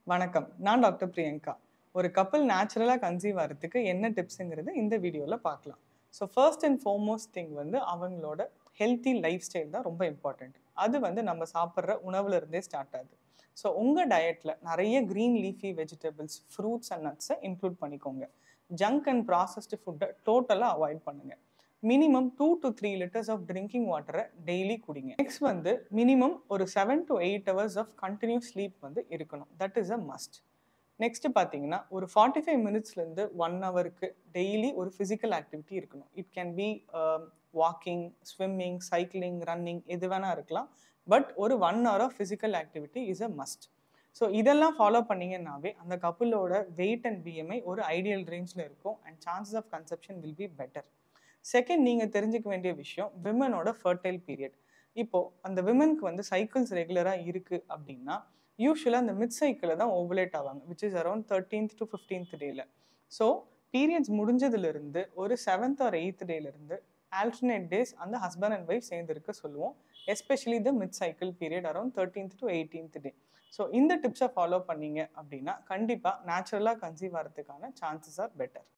வணக்கம் நான் டாக்டர் பிரியங்கா ஒரு கப்பல் நேச்சுரலாக கன்சீவ் ஆகிறதுக்கு என்ன டிப்ஸுங்கிறது இந்த வீடியோவில் பார்க்கலாம் so first and foremost thing வந்து அவங்களோட ஹெல்த்தி லைஃப் ஸ்டைல் தான் ரொம்ப இம்பார்ட்டண்ட் அது வந்து நம்ம சாப்பிட்ற உணவுல இருந்தே ஸ்டார்ட் ஆகுது ஸோ உங்கள் டயட்டில் நிறைய green leafy vegetables fruits and நட்ஸை இன்க்ளூட் பண்ணிக்கோங்க ஜங்க் அண்ட் ப்ராசஸ்டு ஃபுட்டை டோட்டலாக அவாய்ட் பண்ணுங்கள் minimum two to three litres of drinking வாட்டரை டெய்லி குடிங்க நெக்ஸ்ட் வந்து மினிமம் ஒரு seven to eight hours of continuous sleep வந்து இருக்கணும் that is a must next பார்த்தீங்கன்னா ஒரு ஃபார்ட்டி ஃபைவ் மினிட்ஸ்லேருந்து ஒன் ஹவருக்கு டெய்லி ஒரு ஃபிசிக்கல் ஆக்டிவிட்டி இருக்கணும் it can be walking swimming cycling running எது வேணால் இருக்கலாம் பட் ஒரு one hour of physical activity is a must so இதெல்லாம் ஃபாலோ பண்ணீங்கன்னாவே அந்த கப்புளோட வெயிட் அண்ட் பிஎம்ஐ ஒரு ஐடியல் ரேஞ்சில் இருக்கும் and chances of conception will be better second நீங்கள் தெரிஞ்சுக்க வேண்டிய விஷயம் விமனோட ஃபர்டைல் பீரியட் இப்போ அந்த விமனுக்கு வந்து சைக்கிள்ஸ் ரெகுலராக இருக்குது அப்படின்னா யூஸ்வலாக அந்த மிட் சைக்கிளில் தான் ஓவலேட் ஆவாங்க which is around thirteenth to fifteenth டேல ஸோ பீரியட்ஸ் முடிஞ்சதுலேருந்து ஒரு செவன்த் ஆர் எயித் டேலேருந்து ஆல்டர்னேட் டேஸ் அந்த ஹஸ்பண்ட் அண்ட் ஒய்ஃப் சேர்ந்துருக்க சொல்லுவோம் especially the mid cycle period around thirteenth to eighteenth day so இந்த டிப்ஸை ஃபாலோ பண்ணீங்க அப்படின்னா கண்டிப்பாக நேச்சுரலாக கன்சீவ் ஆகிறதுக்கான சான்சஸ் ஆர் பெட்டர்